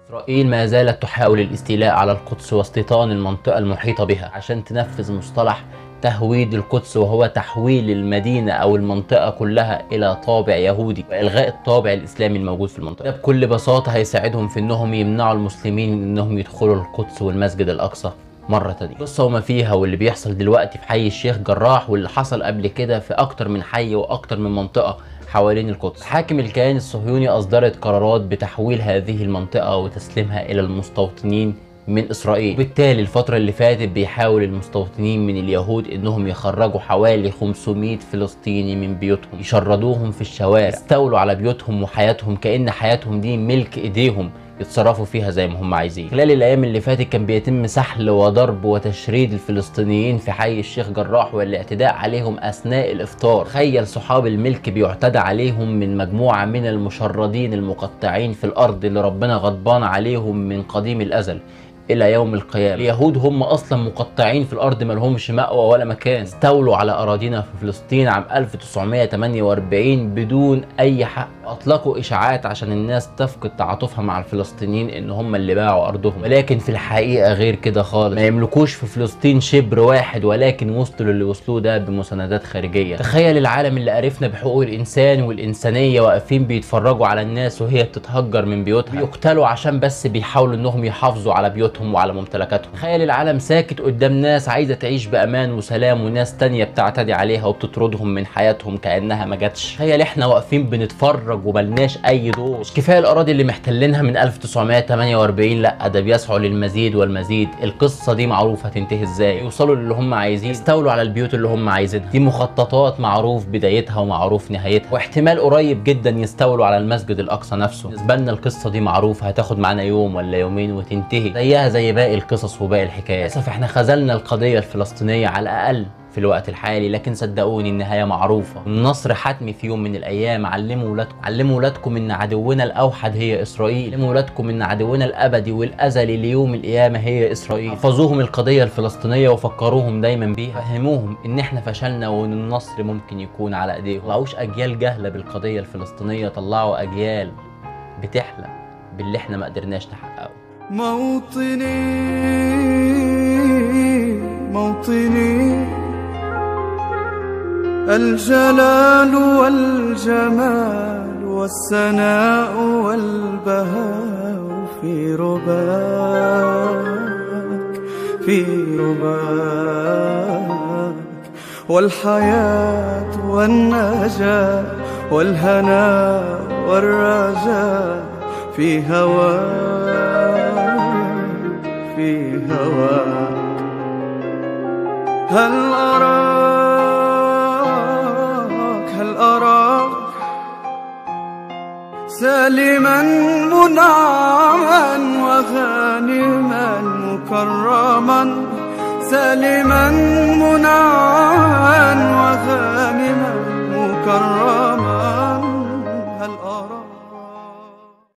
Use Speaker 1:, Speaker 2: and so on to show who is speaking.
Speaker 1: إسرائيل ما زالت تحاول الاستيلاء على القدس واستيطان المنطقة المحيطة بها عشان تنفذ مصطلح تهويد القدس وهو تحويل المدينة أو المنطقة كلها إلى طابع يهودي وإلغاء الطابع الإسلامي الموجود في المنطقة ده بكل بساطة هيساعدهم في إنهم يمنعوا المسلمين إنهم يدخلوا القدس والمسجد الأقصى مرة تانية قصة وما فيها واللي بيحصل دلوقتي في حي الشيخ جراح واللي حصل قبل كده في أكتر من حي وأكتر من منطقة حوالين القدس حاكم الكيان الصهيوني أصدرت قرارات بتحويل هذه المنطقة وتسليمها إلى المستوطنين من اسرائيل وبالتالي الفترة اللي فاتت بيحاول المستوطنين من اليهود انهم يخرجوا حوالي 500 فلسطيني من بيوتهم يشردوهم في الشوارع يستولوا على بيوتهم وحياتهم كأن حياتهم دي ملك ايديهم يتصرفوا فيها زي ما هم عايزين خلال الايام اللي فاتت كان بيتم سحل وضرب وتشريد الفلسطينيين في حي الشيخ جراح والاعتداء عليهم اثناء الافطار تخيل صحاب الملك بيعتدى عليهم من مجموعه من المشردين المقطعين في الارض اللي ربنا غضبان عليهم من قديم الازل الى يوم القيامه اليهود هم اصلا مقطعين في الارض ما لهمش مأوى ولا مكان استولوا على اراضينا في فلسطين عام 1948 بدون اي حق اطلقوا اشاعات عشان الناس تفقد تعاطفها مع الفلسطينيين ان هم اللي باعوا ارضهم ولكن في الحقيقه غير كده خالص ما يملكوش في فلسطين شبر واحد ولكن وصلوا للي وصلوه ده بمساندات خارجيه تخيل العالم اللي عرفنا بحقوق الانسان والانسانيه واقفين بيتفرجوا على الناس وهي بتتهجر من بيوتها بيقتلوا عشان بس بيحاولوا انهم يحافظوا على بيوتهم وعلى ممتلكاتهم تخيل العالم ساكت قدام ناس عايزه تعيش بامان وسلام وناس تانية بتعتدي عليها وبتطردهم من حياتهم كانها ما جاتش تخيل احنا واقفين بنتفرج وملناش اي دور مش كفايه الاراضي اللي محتلينها من 1948 لا ده بيسعوا للمزيد والمزيد القصه دي معروفه هتنتهي ازاي يوصلوا للي هم عايزين يستولوا على البيوت اللي هم عايزينها دي مخططات معروف بدايتها ومعروف نهايتها واحتمال قريب جدا يستولوا على المسجد الاقصى نفسه بالنسبه لنا القصه دي معروفه هتاخد معانا يوم ولا يومين وتنتهي زيها زي باقي القصص وباقي الحكايات للاسف احنا خذلنا القضيه الفلسطينيه على الاقل في الوقت الحالي لكن صدقوني النهايه معروفه النصر حتمي في يوم من الايام علموا ولادكم علموا ولادكم ان عدونا الاوحد هي اسرائيل علموا ولادكم ان عدونا الابدي والازلي ليوم القيامه هي اسرائيل حفظوهم القضيه الفلسطينيه وفكروهم دايما بيها فهموهم ان احنا فشلنا وان النصر ممكن يكون على ايديهم طلعوش اجيال جاهله بالقضيه الفلسطينيه طلعوا اجيال بتحلم باللي احنا ما قدرناش نحققه
Speaker 2: موطني موطني الجلال والجمال والسناء والبهاء في رباك في رباك والحياة والنجاة والهناء والرجاء في هواك في هواك هل أراك هل أراك سالما منعما وغانما مكرما سالما منعما وغانما مكرما